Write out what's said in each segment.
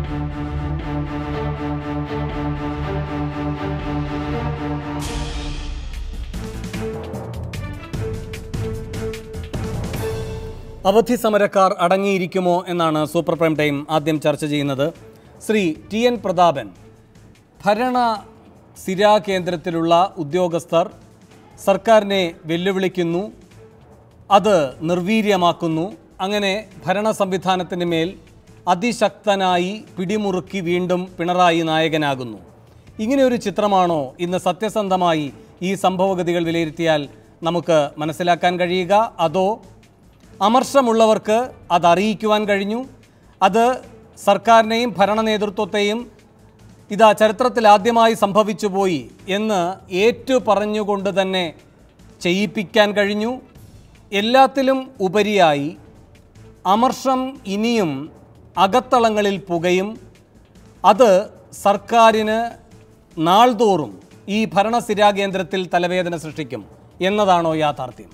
അവധി സമരക്കാർ അടങ്ങിയിരിക്കുമോ എന്നാണ് സൂപ്പർ പ്രൈം ടൈം ആദ്യം ചർച്ച ചെയ്യുന്നത് ശ്രീ ടി എൻ പ്രതാപൻ ഭരണ സ്ഥിരാ കേന്ദ്രത്തിലുള്ള ഉദ്യോഗസ്ഥർ സർക്കാരിനെ വെല്ലുവിളിക്കുന്നു അത് നിർവീര്യമാക്കുന്നു അങ്ങനെ ഭരണ സംവിധാനത്തിന് മേൽ അതിശക്തനായി പിടിമുറുക്കി വീണ്ടും പിണറായി നായകനാകുന്നു ഇങ്ങനെ ഒരു ചിത്രമാണോ ഇന്ന് സത്യസന്ധമായി ഈ സംഭവഗതികൾ വിലയിരുത്തിയാൽ നമുക്ക് മനസ്സിലാക്കാൻ കഴിയുക അതോ അമർഷമുള്ളവർക്ക് അത് അറിയിക്കുവാൻ കഴിഞ്ഞു അത് സർക്കാരിനെയും ഭരണ നേതൃത്വത്തെയും ഇതാ ചരിത്രത്തിൽ ആദ്യമായി സംഭവിച്ചു പോയി എന്ന് ഏറ്റു പറഞ്ഞുകൊണ്ട് തന്നെ ചെയ്യിപ്പിക്കാൻ കഴിഞ്ഞു എല്ലാത്തിലും ഉപരിയായി അമർഷം ഇനിയും അകത്തളങ്ങളിൽ പുകയും അത് സർക്കാരിന് നാൾതോറും ഈ ഭരണസ്ഥിരാ കേന്ദ്രത്തിൽ തലവേദന സൃഷ്ടിക്കും എന്നതാണോ യാഥാർത്ഥ്യം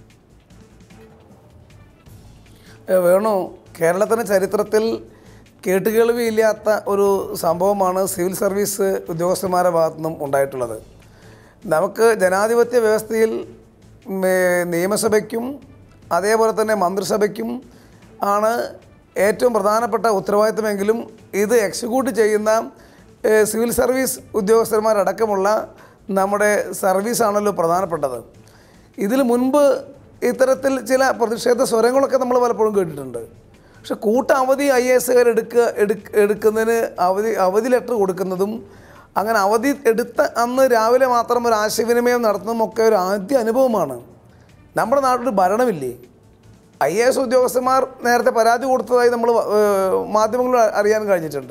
ഏ, വേണു കേരളത്തിൻ്റെ ചരിത്രത്തിൽ കേട്ടുകേൾവിയില്ലാത്ത ഒരു സംഭവമാണ് സിവിൽ സർവീസ് ഉദ്യോഗസ്ഥന്മാരുടെ ഭാഗത്തു നിന്നും ഉണ്ടായിട്ടുള്ളത് നമുക്ക് ജനാധിപത്യ വ്യവസ്ഥയിൽ ഉം, ഏ, നിയമസഭയ്ക്കും അതേപോലെ തന്നെ മന്ത്രിസഭയ്ക്കും ആണ് ഏറ്റവും പ്രധാനപ്പെട്ട ഉത്തരവാദിത്തമെങ്കിലും ഇത് എക്സിക്യൂട്ട് ചെയ്യുന്ന ഏ, സിവിൽ സർവീസ് ഉദ്യോഗസ്ഥന്മാരടക്കമുള്ള നമ്മുടെ സർവീസാണല്ലോ പ്രധാനപ്പെട്ടത് ഇതിൽ മുൻപ് ഇത്തരത്തിൽ ചില പ്രതിഷേധ സ്വരങ്ങളൊക്കെ നമ്മൾ പലപ്പോഴും കേട്ടിട്ടുണ്ട് പക്ഷെ കൂട്ട അവധി ഐ എ എസുകാർ എടുക്കുക എടുക്ക എടുക്കുന്നതിന് അവധി അവധി ലെറ്റർ കൊടുക്കുന്നതും അങ്ങനെ അവധി എടുത്ത അന്ന് രാവിലെ മാത്രം ഒരു ആശയവിനിമയം നടത്തുന്നതും ഒക്കെ ഒരു ആദ്യ അനുഭവമാണ് നമ്മുടെ നാട്ടിൽ ഭരണമില്ലേ ഐ എ എസ് ഉദ്യോഗസ്ഥന്മാർ നേരത്തെ പരാതി കൊടുത്തതായി നമ്മൾ മാധ്യമങ്ങളിൽ അറിയാൻ കഴിഞ്ഞിട്ടുണ്ട്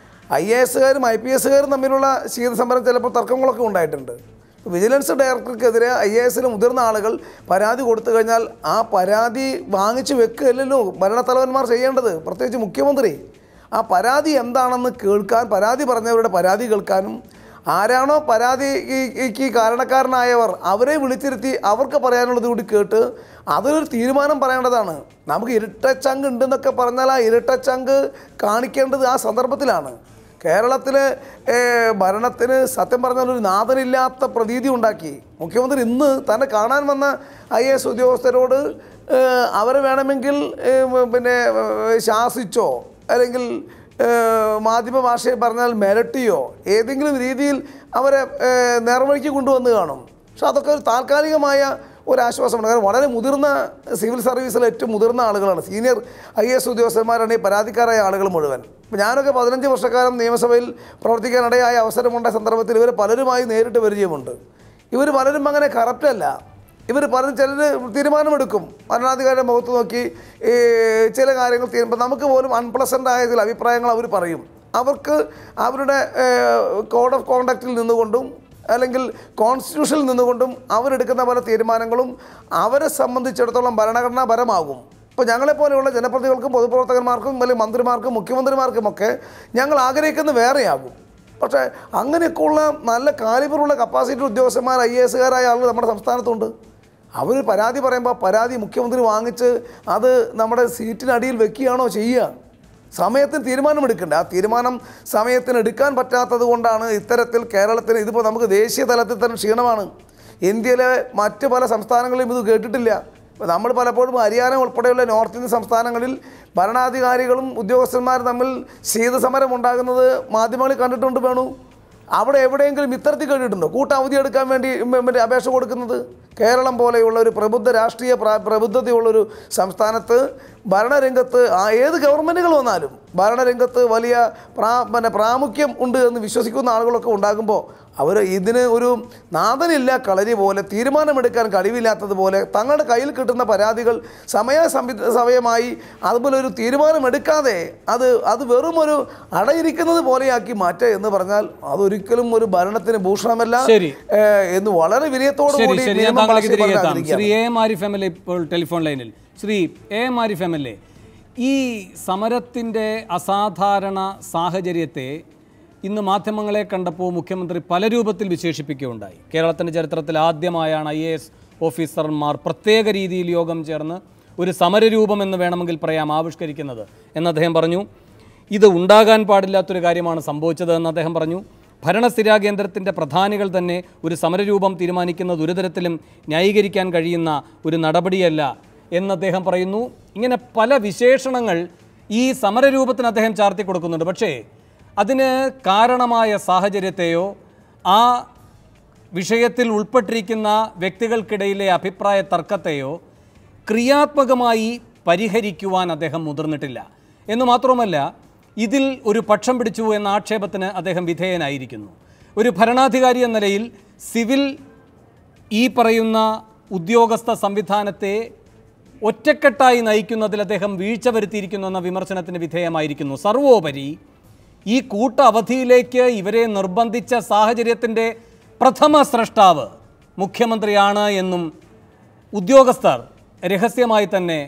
ഐ എ എസുകാരും ഐ പി എസുകാരും തമ്മിലുള്ള ശീതസമരം ചിലപ്പോൾ തർക്കങ്ങളൊക്കെ ഉണ്ടായിട്ടുണ്ട് വിജിലൻസ് ഡയറക്ടർക്കെതിരെ ഐ എ എസിലെ മുതിർന്ന ആളുകൾ പരാതി കൊടുത്തു കഴിഞ്ഞാൽ ആ പരാതി വാങ്ങിച്ചു വെക്കുകയല്ലല്ലോ ഭരണത്തലവന്മാർ ചെയ്യേണ്ടത് പ്രത്യേകിച്ച് മുഖ്യമന്ത്രി ആ പരാതി എന്താണെന്ന് കേൾക്കാൻ പരാതി പറഞ്ഞവരുടെ പരാതി കേൾക്കാനും ആരാണോ പരാതിക്ക് കാരണക്കാരനായവർ അവരെ വിളിച്ചിരുത്തി അവർക്ക് പറയാനുള്ളത് കൂടി കേട്ട് അതൊരു തീരുമാനം പറയേണ്ടതാണ് നമുക്ക് ഇരട്ടച്ചങ്ക് ഉണ്ടെന്നൊക്കെ പറഞ്ഞാൽ ആ ഇരട്ടച്ചങ്ക് കാണിക്കേണ്ടത് ആ സന്ദർഭത്തിലാണ് കേരളത്തിലെ ഏഹ്, ഭരണത്തിന് സത്യം പറഞ്ഞാൽ ഒരു നാഥനില്ലാത്ത പ്രതീതി ഉണ്ടാക്കി മുഖ്യമന്ത്രി ഇന്ന് തന്നെ കാണാൻ വന്ന ഐ എസ് ഉദ്യോഗസ്ഥരോട് ഏഹ്, അവരെ വേണമെങ്കിൽ ഏഹ്, പിന്നെ ഏഹ്, ശാസിച്ചോ അല്ലെങ്കിൽ ഏഹ്, മാധ്യമ ഭാഷയിൽ പറഞ്ഞാൽ മിരട്ടിയോ ഏതെങ്കിലും രീതിയിൽ അവരെ ഏഹ്, നേർവഴിക്ക് കൊണ്ടുവന്ന് കാണും പക്ഷെ അതൊക്കെ ഒരു താൽക്കാലികമായ ഒരു ആശ്വാസമാണ് കാരണം വളരെ മുതിർന്ന സിവിൽ സർവീസിലെ ഏറ്റവും മുതിർന്ന ആളുകളാണ് സീനിയർ ഐ എസ് ഉദ്യോഗസ്ഥന്മാരാണ് ഈ പരാതിക്കാരായ ആളുകൾ മുഴുവൻ ഇപ്പോൾ ഞാനൊക്കെ പതിനഞ്ച് വർഷക്കാലം നിയമസഭയിൽ പ്രവർത്തിക്കാനിടയായ അവസരമുണ്ടായ സന്ദർഭത്തിൽ ഇവർ പലരുമായി നേരിട്ട് പരിചയമുണ്ട് ഇവർ പലരും അങ്ങനെ കറപ്റ്റല്ല ഇവർ പലരും ചിലർ തീരുമാനമെടുക്കും ഭരണാധികാരിയുടെ മുഖത്ത് നോക്കി ഈ ചില കാര്യങ്ങൾ തീരുമ്പോൾ നമുക്ക് പോലും അൺപ്ലസൻ്റ് ആയ ചില അഭിപ്രായങ്ങൾ അവർ പറയും അവർക്ക് അവരുടെ കോഡ് ഓഫ് കോണ്ടക്റ്റിൽ നിന്നുകൊണ്ടും അല്ലെങ്കിൽ കോൺസ്റ്റിറ്റ്യൂഷനിൽ നിന്നുകൊണ്ടും അവരെടുക്കുന്ന പല തീരുമാനങ്ങളും അവരെ സംബന്ധിച്ചിടത്തോളം ഭരണഘടനാപരമാകും ഇപ്പോൾ ഞങ്ങളെപ്പോലെയുള്ള ജനപ്രതിനിധികൾക്കും പൊതുപ്രവർത്തകന്മാർക്കും അല്ലെങ്കിൽ മന്ത്രിമാർക്കും മുഖ്യമന്ത്രിമാർക്കുമൊക്കെ ഞങ്ങൾ ആഗ്രഹിക്കുന്ന വേറെയാകും പക്ഷേ അങ്ങനെയൊക്കെയുള്ള നല്ല കാലിബറുള്ള കപ്പാസിറ്റി ഉദ്യോഗസ്ഥന്മാർ ഐ എ എസുകാരായ ആളുകൾ നമ്മുടെ സംസ്ഥാനത്തുണ്ട് അവർ പരാതി പറയുമ്പോൾ ആ പരാതി മുഖ്യമന്ത്രി വാങ്ങിച്ച് അത് നമ്മുടെ സീറ്റിനടിയിൽ വെക്കുകയാണോ ചെയ്യുക സമയത്തിന് തീരുമാനമെടുക്കണ്ടേ ആ തീരുമാനം സമയത്തിന് എടുക്കാൻ പറ്റാത്തത് കൊണ്ടാണ് ഇത്തരത്തിൽ കേരളത്തിന് ഇതിപ്പോൾ നമുക്ക് ദേശീയ തലത്തിൽ തന്നെ ക്ഷീണമാണ് ഇന്ത്യയിലെ മറ്റ് പല സംസ്ഥാനങ്ങളിലും ഇത് കേട്ടിട്ടില്ല ഇപ്പോൾ നമ്മൾ പലപ്പോഴും ഹരിയാന ഉൾപ്പെടെയുള്ള നോർത്ത് ഇന്ത്യൻ സംസ്ഥാനങ്ങളിൽ ഭരണാധികാരികളും ഉദ്യോഗസ്ഥന്മാരും തമ്മിൽ ശീതസമരം ഉണ്ടാകുന്നത് മാധ്യമങ്ങളിൽ കണ്ടിട്ടുണ്ട് വേണു അവിടെ എവിടെയെങ്കിലും ഇത്തരത്തിൽ കേട്ടിട്ടുണ്ടോ കൂട്ട അവധി എടുക്കാൻ വേണ്ടി മ- മറ്റേ അപേക്ഷ കൊടുക്കുന്നത് കേരളം പോലെയുള്ള ഒരു പ്രബുദ്ധ രാഷ്ട്രീയ പ്രാ- പ്രബുദ്ധതയുള്ളൊരു സംസ്ഥാനത്ത് ഭരണരംഗത്ത് ആ ഏത് ഗവൺമെൻറ്റുകൾ വന്നാലും ഭരണരംഗത്ത് വലിയ പ്രാ പിന്നെ പ്രാമുഖ്യം ഉണ്ട് എന്ന് വിശ്വസിക്കുന്ന ആളുകളൊക്കെ ഉണ്ടാകുമ്പോൾ അവർ ഇതിന് ഒരു നാഥനില്ല കളരി പോലെ തീരുമാനമെടുക്കാൻ കഴിവില്ലാത്തതുപോലെ തങ്ങളുടെ കയ്യിൽ കിട്ടുന്ന പരാതികൾ സമയ സമയമായി അതുപോലെ ഒരു തീരുമാനമെടുക്കാതെ അത് അത് വെറും ഒരു അടയിരിക്കുന്നത് പോലെയാക്കി മാറ്റുക എന്ന് പറഞ്ഞാൽ അതൊരിക്കലും ഒരു ഭരണത്തിന് ഭൂഷണമല്ല ശരി. ഏഹ്, എന്ന് വളരെ വിനയത്തോടു ശരി കൂടി ശരി ഞാൻ നിയമ താങ്കളേക്ക് ഭാഷയിൽ തിരികെ പറഞ്ഞ് എത്താം ആഗ്രഹിക്കുകയാണ്. Shri A M Arif M L A ഇപ്പോൾ ടെലിഫോൺ ലൈനിൽ Shri A M Arif M L A ഈ സമരത്തിൻ്റെ അസാധാരണ സാഹചര്യത്തെ ഇന്ന് മാധ്യമങ്ങളെ കണ്ടപ്പോൾ മുഖ്യമന്ത്രി പല രൂപത്തിൽ വിശേഷിപ്പിക്കുകയുണ്ടായി കേരളത്തിൻ്റെ ചരിത്രത്തിൽ ആദ്യമായാണ് ഐ എ എസ് ഓഫീസർമാർ പ്രത്യേക രീതിയിൽ യോഗം ചേർന്ന് ഒരു സമരരൂപം എന്ന് വേണമെങ്കിൽ പറയാം ആവിഷ്കരിക്കുന്നത് എന്ന് അദ്ദേഹം പറഞ്ഞു ഇത് ഉണ്ടാകാൻ പാടില്ലാത്തൊരു കാര്യമാണ് സംഭവിച്ചതെന്ന് അദ്ദേഹം പറഞ്ഞു ഭരണസ്ഥിരാ കേന്ദ്രത്തിൻ്റെ പ്രധാനികൾ തന്നെ ഒരു സമരരൂപം തീരുമാനിക്കുന്നത് ഒരു തരത്തിലും ന്യായീകരിക്കാൻ കഴിയുന്ന ഒരു നടപടിയല്ല എന്ന് അദ്ദേഹം പറയുന്നു ഇങ്ങനെ പല വിശേഷണങ്ങൾ ഈ സമരരൂപത്തിന് അദ്ദേഹം ചാർത്തി കൊടുക്കുന്നുണ്ട് പക്ഷേ അതിന് കാരണമായ സാഹചര്യത്തെയോ ആ വിഷയത്തിൽ ഉൾപ്പെട്ടിരിക്കുന്ന വ്യക്തികൾക്കിടയിലെ അഭിപ്രായ തർക്കത്തെയോ ക്രിയാത്മകമായി പരിഹരിക്കുവാൻ അദ്ദേഹം മുതിർന്നിട്ടില്ല എന്ന് മാത്രമല്ല ഇതിൽ ഒരു പക്ഷം പിടിച്ചു എന്ന ആക്ഷേപത്തിന് അദ്ദേഹം വിധേയനായിരിക്കുന്നു ഒരു ഭരണാധികാരി എന്ന നിലയിൽ സിവിൽ ഈ പറയുന്ന ഉദ്യോഗസ്ഥ സംവിധാനത്തെ ഒറ്റക്കെട്ടായി നയിക്കുന്നതിൽ അദ്ദേഹം വീഴ്ച വരുത്തിയിരിക്കുന്നു എന്ന വിമർശനത്തിന് വിധേയമായിരിക്കുന്നു സർവോപരി ഈ കൂട്ട അവധിയിലേക്ക് ഇവരെ നിർബന്ധിച്ച സാഹചര്യത്തിൻ്റെ പ്രഥമ സ്രഷ്ടാവ് മുഖ്യമന്ത്രിയാണ് എന്നും ഉദ്യോഗസ്ഥർ രഹസ്യമായി തന്നെ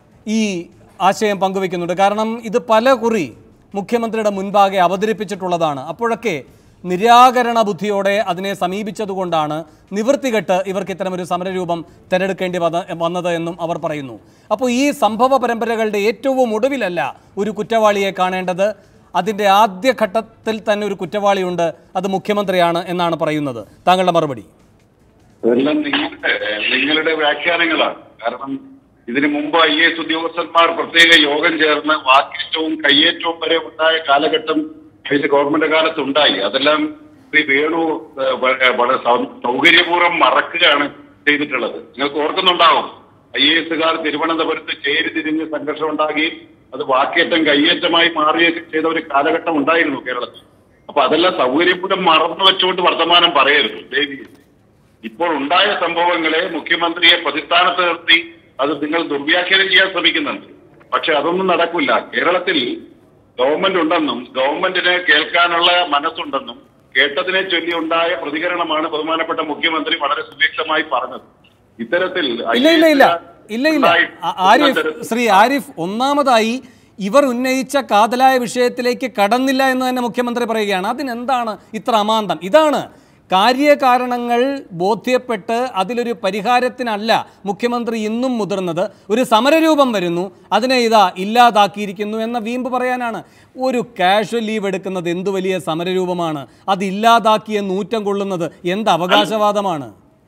ഈ ആശയം പങ്കുവെക്കുന്നുണ്ട് കാരണം ഇത് പല കുറി മുഖ്യമന്ത്രിയുടെ മുൻപാകെ അവതരിപ്പിച്ചിട്ടുള്ളതാണ് അപ്പോഴൊക്കെ നിരാകരണ ബുദ്ധിയോടെ അതിനെ സമീപിച്ചതുകൊണ്ടാണ് നിവൃത്തികെട്ട് ഇവർക്ക് ഇത്തരമൊരു സമരരൂപം തിരഞ്ഞെടുക്കേണ്ടി വന്ന വന്നത് എന്നും അവർ പറയുന്നു അപ്പോൾ ഈ സംഭവ പരമ്പരകളുടെ ഏറ്റവും ഒടുവിലല്ല ഒരു കുറ്റവാളിയെ കാണേണ്ടത് അതിൻ്റെ ആദ്യഘട്ടത്തിൽ തന്നെ ഒരു കുറ്റവാളിയുണ്ട് അത് മുഖ്യമന്ത്രിയാണ് എന്നാണ് പറയുന്നത് താങ്കളുടെ മറുപടി ഇതെല്ലാം നിങ്ങളുടെ നിങ്ങളുടെ വ്യാഖ്യാനങ്ങളാണ് കാരണം ഇതിനു മുമ്പ് ഐ എസ് ഉദ്യോഗസ്ഥന്മാർ പ്രത്യേക യോഗം ചേർന്ന് വാക്കേറ്റവും കയ്യേറ്റവും വരെ ഉണ്ടായ കാലഘട്ടം കഴിഞ്ഞ ഗവൺമെന്റ് കാലത്ത് ഉണ്ടായി അതെല്ലാം ശ്രീ വേണു ഏഹ്, വ- ഏഹ്, വളരെ സൗ- സൗകര്യപൂർവ്വം മറക്കുകയാണ് ചെയ്തിട്ടുള്ളത് നിങ്ങൾക്ക് ഓർക്കുന്നുണ്ടാവും ഐ എ എസുകാർ തിരുവനന്തപുരത്ത് ചേരി തിരിഞ്ഞ് സംഘർഷം ഉണ്ടാകുകയും അത് വാക്കേറ്റം കയ്യേറ്റമായി മാറുകയൊക്കെ ചെയ്ത ഒരു കാലഘട്ടം ഉണ്ടായിരുന്നു കേരളത്തിൽ അപ്പൊ അതെല്ലാം സൗകര്യപൂർവ്വം മറന്നു വെച്ചുകൊണ്ട് വർത്തമാനം പറയരുത് ദേവി ഇപ്പോൾ ഉണ്ടായ സംഭവങ്ങളെ മുഖ്യമന്ത്രിയെ പ്രതിസ്ഥാനത്ത് നിർത്തി അത് നിങ്ങൾ ദുർവ്യാഖ്യാനം ചെയ്യാൻ ശ്രമിക്കുന്നുണ്ട് പക്ഷെ അതൊന്നും നടക്കില്ല കേരളത്തിൽ ഗവൺമെന്റ് ഉണ്ടെന്നും ഗവൺമെന്റിന് കേൾക്കാനുള്ള മനസ്സുണ്ടെന്നും കേട്ടതിനെ ചൊല്ലി ഉണ്ടായ പ്രതികരണമാണ് ബഹുമാനപ്പെട്ട മുഖ്യമന്ത്രി വളരെ സുവ്യക്തമായി പറഞ്ഞത് ഇത്തരത്തിൽ ഇല്ല ഇല്ല ഇല്ല ഇല്ല ഇല്ല ഉണ്ടായി- ആ- ആരിഫ് ശ്രീ ആരിഫ് ഒന്നാമതായി ഇവർ ഉന്നയിച്ച കാതലായ വിഷയത്തിലേക്ക് കടന്നില്ല എന്ന് തന്നെ മുഖ്യമന്ത്രി പറയുകയാണ് അതിനെന്താണ് ഇത്ര അമാന്തം ഇതാണ് കാര്യകാരണങ്ങൾ ബോധ്യപ്പെട്ട് അതിലൊരു പരിഹാരത്തിനല്ല മുഖ്യമന്ത്രി ഇന്നും മുതിർന്നത് ഒരു സമരരൂപം വരുന്നു അതിനെ ഇതാ ഇല്ലാതാക്കിയിരിക്കുന്നു എന്ന വീമ്പ് പറയാനാണ് ഒരു കാഷ്വൽ ലീവ് എടുക്കുന്നത് എന്ത് വലിയ സമരരൂപമാണ് അത് ഇല്ലാതാക്കിയ നൂറ്റം കൊള്ളുന്നത് എന്ത് അവകാശവാദമാണ്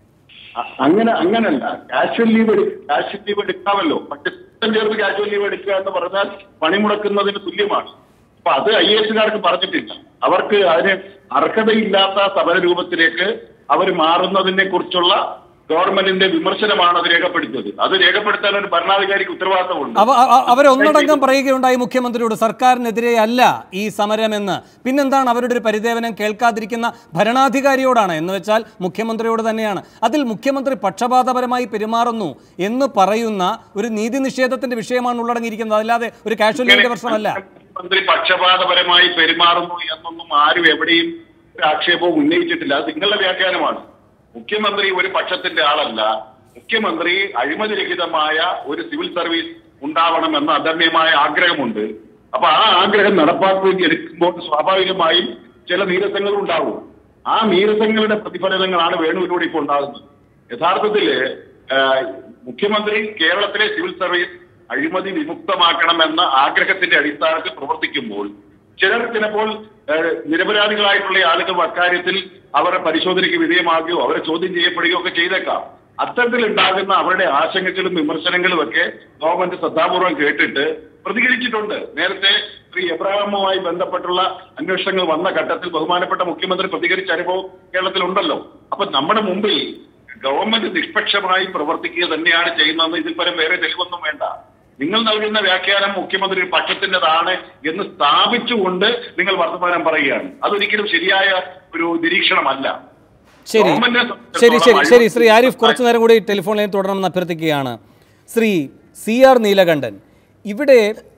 അ- അങ്ങനെ അങ്ങനല്ല കാഷ്വൽ ലീവ് കാഷ്വൽ ലീവ് എടുക്കാമല്ലോ പക്ഷെ സിസ്റ്റം ചേർത്ത് കാഷ്വൽ ലീവ് എടുക്കുക എന്ന് പറഞ്ഞാൽ പണിമുടക്കുന്നതിന് തുല്യമാണ് അപ്പൊ അത് ഐ എസുകാർക്ക് പറഞ്ഞിട്ടില്ല അവർക്ക് അതിന് അർഹതയില്ലാത്ത സമരരൂപത്തിലേക്ക് അവർ മാറുന്നതിനെ കുറിച്ചുള്ള ഗവൺമെന്റിന്റെ വിമർശനമാണ് അത് രേഖപ്പെടുത്തിയത് അത് രേഖപ്പെടുത്താൻ ഒരു ഭരണാധികാരിക്ക് ഉത്തരവാദിത്തമുണ്ട് അവ അവ- അവരൊന്നടങ്കം പറയുകയുണ്ടായി മുഖ്യമന്ത്രിയോട് സർക്കാരിനെതിരെ അല്ല ഈ സമരമെന്ന് പിന്നെന്താണ് അവരുടെ ഒരു പരിദേവനം കേൾക്കാതിരിക്കുന്ന ഭരണാധികാരിയോടാണ് എന്ന് വെച്ചാൽ മുഖ്യമന്ത്രിയോട് തന്നെയാണ് അതിൽ മുഖ്യമന്ത്രി പക്ഷപാതപരമായി പെരുമാറുന്നു എന്ന് പറയുന്ന ഒരു നീതി നിഷേധത്തിന്റെ വിഷയമാണ് ഉള്ളടങ്ങിയിരിക്കുന്നത് അല്ലാതെ ഒരു കാഷ്വൽ ലീവിന്റെ പ്രശ്നമല്ല മന്ത്രി പക്ഷപാതപരമായി പെരുമാറുന്നു എന്നൊന്നും ആരും എവിടെയും ഒരു ആക്ഷേപവും ഉന്നയിച്ചിട്ടില്ല അത് നിങ്ങളുടെ വ്യാഖ്യാനമാണ് മുഖ്യമന്ത്രി ഒരു പക്ഷത്തിന്റെ ആളല്ല മുഖ്യമന്ത്രി അഴിമതിരഹിതമായ ഒരു സിവിൽ സർവീസ് ഉണ്ടാവണമെന്ന അദമ്യമായ ആഗ്രഹമുണ്ട് അപ്പൊ ആ ആഗ്രഹം നടപ്പാക്കി എടുക്കുമ്പോൾ സ്വാഭാവികമായും ചില നീരസങ്ങൾ ഉണ്ടാവും ആ നീരസങ്ങളുടെ പ്രതിഫലനങ്ങളാണ് വേണുവിലൂടെ ഇപ്പോൾ ഉണ്ടാകുന്നത് യഥാർത്ഥത്തില് ആഹ്, മുഖ്യമന്ത്രി കേരളത്തിലെ സിവിൽ സർവീസ് അഴിമതി വിമുക്തമാക്കണമെന്ന ആഗ്രഹത്തിന്റെ അടിസ്ഥാനത്തിൽ പ്രവർത്തിക്കുമ്പോൾ ചിലർ ചിലപ്പോൾ ഏഹ്, നിരപരാധികളായിട്ടുള്ള ആളുകൾ അക്കാര്യത്തിൽ അവരെ പരിശോധനയ്ക്ക് വിധേയമാകുകയോ അവരെ ചോദ്യം ചെയ്യപ്പെടുകയോ ഒക്കെ ചെയ്തേക്കാം അത്തരത്തിൽ ഉണ്ടാകുന്ന അവരുടെ ആശങ്കകളും വിമർശനങ്ങളും ഒക്കെ ഗവൺമെന്റ് ശ്രദ്ധാപൂർവം കേട്ടിട്ട് പ്രതികരിച്ചിട്ടുണ്ട് നേരത്തെ ശ്രീ എബ്രാഹിമുമായി ബന്ധപ്പെട്ടുള്ള അന്വേഷണങ്ങൾ വന്ന ഘട്ടത്തിൽ ബഹുമാനപ്പെട്ട മുഖ്യമന്ത്രി പ്രതികരിച്ച അനുഭവം കേരളത്തിലുണ്ടല്ലോ അപ്പൊ നമ്മുടെ മുമ്പിൽ ഗവൺമെന്റ് നിഷ്പക്ഷമായി പ്രവർത്തിക്കുക തന്നെയാണ് ചെയ്യുന്നതെന്ന് ഇതിൽ പരം വേറെ തെളിവൊന്നും വേണ്ട നിങ്ങൾ നൽകുന്ന വ്യാഖ്യാനം മുഖ്യമന്ത്രി ഒരു പക്ഷത്തിൻ്റെതാണ് എന്ന് സ്ഥാപിച്ചുകൊണ്ട് നിങ്ങൾ വർത്തമാനം പറയുകയാണ് അതൊരിക്കലും ശരിയായ ഒരു നിരീക്ഷണമല്ല ശരി ഗവൺമെന്റിനെ ശരി ശരി സംബന്ധിച്ചിടത്തോളം ശരി ശ്രീ ആരിഫ് കുറച്ചു നേരം കൂടി ടെലിഫോൺ ലൈൻ തുടരണമെന്ന് അഭ്യർത്ഥിക്കുകയാണ് ശ്രീ സി ആർ നീലകണ്ഠൻ ഇവിടെ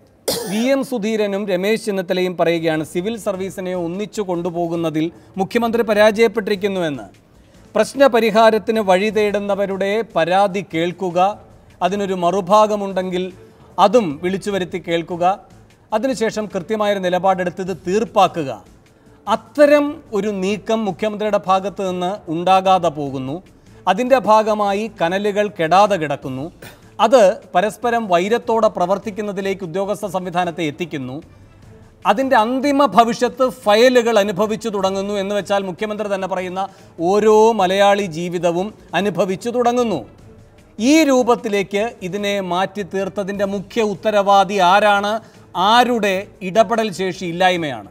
വി എം സുധീരനും രമേശ് ചെന്നിത്തലയും പറയുകയാണ് സിവിൽ സർവീസിനെ ഒന്നിച്ചു കൊണ്ടുപോകുന്നതിൽ മുഖ്യമന്ത്രി പരാജയപ്പെട്ടിരിക്കുന്നുവെന്ന് പ്രശ്ന പരിഹാരത്തിന് വഴി തേടുന്നവരുടെ പരാതി കേൾക്കുക അതിനൊരു മറുഭാഗമുണ്ടെങ്കിൽ അതും വിളിച്ചു വരുത്തി കേൾക്കുക അതിനുശേഷം കൃത്യമായൊരു നിലപാടെടുത്ത് ഇത് തീർപ്പാക്കുക അത്തരം ഒരു നീക്കം മുഖ്യമന്ത്രിയുടെ ഭാഗത്ത് നിന്ന് ഉണ്ടാകാതെ പോകുന്നു അതിൻ്റെ ഭാഗമായി കനലുകൾ കെടാതെ കിടക്കുന്നു അത് പരസ്പരം വൈരത്തോടെ പ്രവർത്തിക്കുന്നതിലേക്ക് ഉദ്യോഗസ്ഥ സംവിധാനത്തെ എത്തിക്കുന്നു അതിൻ്റെ അന്തിമ ഭവിഷ്യത്ത് ഫയലുകൾ അനുഭവിച്ചു തുടങ്ങുന്നു എന്ന് വെച്ചാൽ മുഖ്യമന്ത്രി തന്നെ പറയുന്ന ഓരോ മലയാളി ജീവിതവും അനുഭവിച്ചു തുടങ്ങുന്നു ഈ രൂപത്തിലേക്ക് ഇതിനെ മാറ്റി തീർത്തതിൻ്റെ മുഖ്യ ഉത്തരവാദി ആരാണ് ആരുടെ ഇടപെടൽ ശേഷി ഇല്ലായ്മയാണ്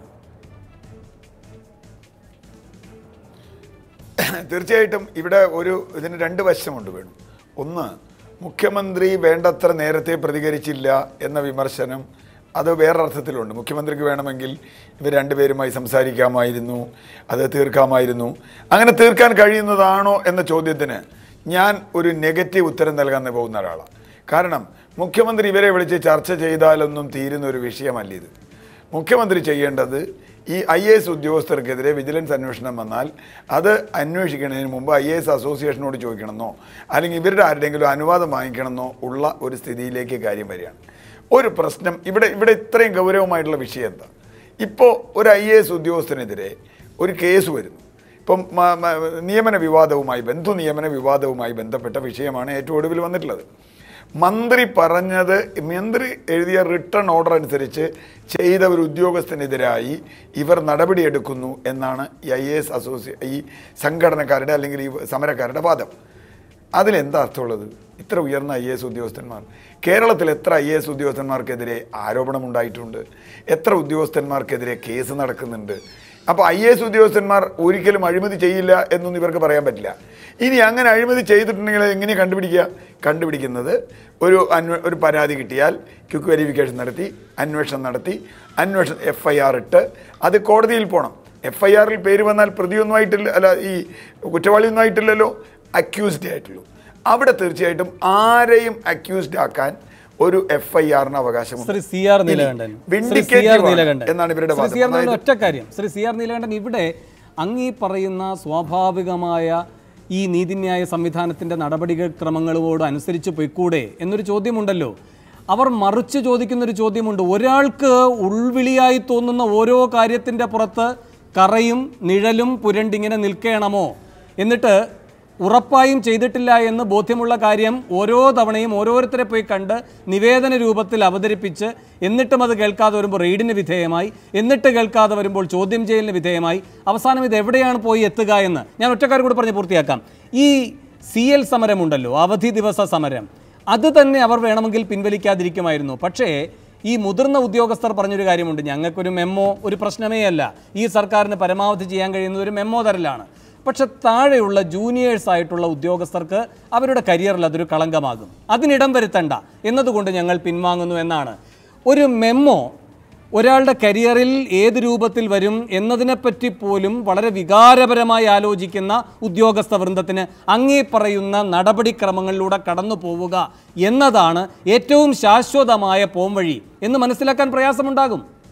തീർച്ചയായിട്ടും ഇവിടെ ഒരു ഇതിന് രണ്ട് വശമുണ്ട് വേണം ഒന്ന് മുഖ്യമന്ത്രി വേണ്ടത്ര നേരത്തെ പ്രതികരിച്ചില്ല എന്ന വിമർശനം അത് വേറൊരർത്ഥത്തിലുണ്ട് മുഖ്യമന്ത്രിക്ക് വേണമെങ്കിൽ ഇവർ രണ്ടുപേരുമായി സംസാരിക്കാമായിരുന്നു അത് തീർക്കാമായിരുന്നു അങ്ങനെ തീർക്കാൻ കഴിയുന്നതാണോ എന്ന ചോദ്യത്തിന് ഞാൻ ഒരു നെഗറ്റീവ് ഉത്തരം നൽകാൻ പോകുന്ന ഒരാളാണ് കാരണം മുഖ്യമന്ത്രി ഇവരെ വിളിച്ച് ചർച്ച ചെയ്താലൊന്നും തീരുന്ന ഒരു വിഷയമല്ല ഇത് മുഖ്യമന്ത്രി ചെയ്യേണ്ടത് ഈ ഐ എ എസ് ഉദ്യോഗസ്ഥർക്കെതിരെ വിജിലൻസ് അന്വേഷണം വന്നാൽ അത് അന്വേഷിക്കുന്നതിന് മുമ്പ് ഐ എ എസ് അസോസിയേഷനോട് ചോദിക്കണമെന്നോ അല്ലെങ്കിൽ ഇവരുടെ ആരുടെയെങ്കിലും അനുവാദം വാങ്ങിക്കണമെന്നോ ഉള്ള ഒരു സ്ഥിതിയിലേക്ക് കാര്യം വരികയാണ് ഒരു പ്രശ്നം ഇവിടെ ഇവിടെ ഇത്രയും ഗൗരവമായിട്ടുള്ള വിഷയം എന്താ ഇപ്പോൾ ഒരു ഐ എ എസ് ഉദ്യോഗസ്ഥനെതിരെ ഒരു കേസ് വരുന്നു ഇപ്പം മ- മ- നിയമന വിവാദവുമായി ബന്ധു നിയമന വിവാദവുമായി ബന്ധപ്പെട്ട വിഷയമാണ് ഏറ്റവും ഒടുവിൽ വന്നിട്ടുള്ളത് മന്ത്രി പറഞ്ഞത് മന്ത്രി എഴുതിയ റിട്ടേൺ ഓർഡർ അനുസരിച്ച് ചെയ്ത ഒരു ഉദ്യോഗസ്ഥനെതിരായി ഇവർ നടപടിയെടുക്കുന്നു എന്നാണ് ഈ ഐ എ എസ് അസോസിയേ ഈ സംഘടനക്കാരുടെ അല്ലെങ്കിൽ ഈ സമരക്കാരുടെ വാദം അതിലെന്താ അർത്ഥമുള്ളത് ഇത്ര ഉയർന്ന ഐ എസ് ഉദ്യോഗസ്ഥന്മാർ കേരളത്തിൽ എത്ര ഐ എസ് ഉദ്യോഗസ്ഥന്മാർക്കെതിരെ ആരോപണമുണ്ടായിട്ടുണ്ട് എത്ര ഉദ്യോഗസ്ഥന്മാർക്കെതിരെ കേസ് നടക്കുന്നുണ്ട് അപ്പോൾ ഐ എസ് ഉദ്യോഗസ്ഥന്മാർ ഒരിക്കലും അഴിമതി ചെയ്യില്ല എന്നൊന്നും ഇവർക്ക് പറയാൻ പറ്റില്ല ഇനി അങ്ങനെ അഴിമതി ചെയ്തിട്ടുണ്ടെങ്കിൽ അത് എങ്ങനെ കണ്ടുപിടിക്കുക കണ്ടുപിടിക്കുന്നത് ഒരു അന്വ ഒരു പരാതി കിട്ടിയാൽ ക്വിക്ക് വെരിഫിക്കേഷൻ നടത്തി അന്വേഷണം നടത്തി അന്വേഷണം എഫ് ഐ ആർ ഇട്ട് അത് കോടതിയിൽ പോകണം എഫ് ഐ ആറിൽ പേര് വന്നാൽ പ്രതിയൊന്നും ആയിട്ടില്ല അല്ല ഈ കുറ്റവാളിയൊന്നും ആയിട്ടില്ലല്ലോ അക്യൂസ്ഡ് ആയിട്ടുള്ളൂ അവിടെ തീർച്ചയായിട്ടും ആരെയും അക്യൂസ്ഡ് ആക്കാൻ ഒരു എഫ് ഐ ആറിന് അവകാശമുണ്ട് Shri C R Neelakandan Shri C Vindicative R ആണ് നീലകണ്ഠൻ എന്നാണ് ഇവരുടെ ശ്രീ വാദം. സി ആർ നീലകണ്ഠൻ അതായത് ഒറ്റ കാര്യം ശ്രീ സി ആർ നീലകണ്ഠൻ ഇവിടെ അങ്ങീ പറയുന്ന സ്വാഭാവികമായ ഈ നീതിന്യായ സംവിധാനത്തിന്റെ നടപടികൾ ക്രമങ്ങളോട് അനുസരിച്ച് പൊയ്ക്കൂടെ എന്നൊരു ചോദ്യമുണ്ടല്ലോ അവർ മറിച്ച് ചോദിക്കുന്ന ഒരു ചോദ്യമുണ്ട് ഒരാൾക്ക് ഉൾവിളിയായി തോന്നുന്ന ഓരോ കാര്യത്തിന്റെ പുറത്ത് കറയും നിഴലും പുരണ്ടിങ്ങനെ നിൽക്കണമോ എന്നിട്ട് ഉറപ്പായും ചെയ്തിട്ടില്ല എന്ന് ബോധ്യമുള്ള കാര്യം ഓരോ തവണയും ഓരോരുത്തരെ പോയി കണ്ട് നിവേദന രൂപത്തിൽ അവതരിപ്പിച്ച് എന്നിട്ടും അത് കേൾക്കാതെ വരുമ്പോൾ റെയ്ഡിന് വിധേയമായി എന്നിട്ട് കേൾക്കാതെ വരുമ്പോൾ ചോദ്യം ചെയ്യലിന് വിധേയമായി അവസാനം ഇത് എവിടെയാണ് പോയി എത്തുക എന്ന് ഞാൻ ഒറ്റക്കാരും കൂടി പറഞ്ഞ് പൂർത്തിയാക്കാം ഈ സി എൽ സമരമുണ്ടല്ലോ അവധി ദിവസ സമരം അത് തന്നെ അവർ വേണമെങ്കിൽ പിൻവലിക്കാതിരിക്കുമായിരുന്നു പക്ഷേ ഈ മുതിർന്ന ഉദ്യോഗസ്ഥർ പറഞ്ഞൊരു കാര്യമുണ്ട് ഞങ്ങൾക്കൊരു മെമ്മോ ഒരു പ്രശ്നമേ അല്ല ഈ സർക്കാരിന് പരമാവധി ചെയ്യാൻ കഴിയുന്നത് ഒരു മെമ്മോ തരലാണ് പക്ഷെ താഴെയുള്ള ജൂനിയേഴ്സ് ആയിട്ടുള്ള ഉദ്യോഗസ്ഥർക്ക് അവരുടെ കരിയറിൽ അതൊരു കളങ്കമാകും അതിനിടം വരുത്തണ്ട എന്നതുകൊണ്ട് ഞങ്ങൾ പിൻവാങ്ങുന്നു എന്നാണ് ഒരു മെമ്മോ ഒരാളുടെ കരിയറിൽ ഏത് രൂപത്തിൽ വരും എന്നതിനെപ്പറ്റി പോലും വളരെ വികാരപരമായി ആലോചിക്കുന്ന ഉദ്യോഗസ്ഥ വൃന്ദത്തിന് അങ്ങേ പറയുന്ന നടപടിക്രമങ്ങളിലൂടെ കടന്നു പോവുക എന്നതാണ് ഏറ്റവും ശാശ്വതമായ പോംവഴി എന്ന് മനസ്സിലാക്കാൻ പ്രയാസമുണ്ടാകും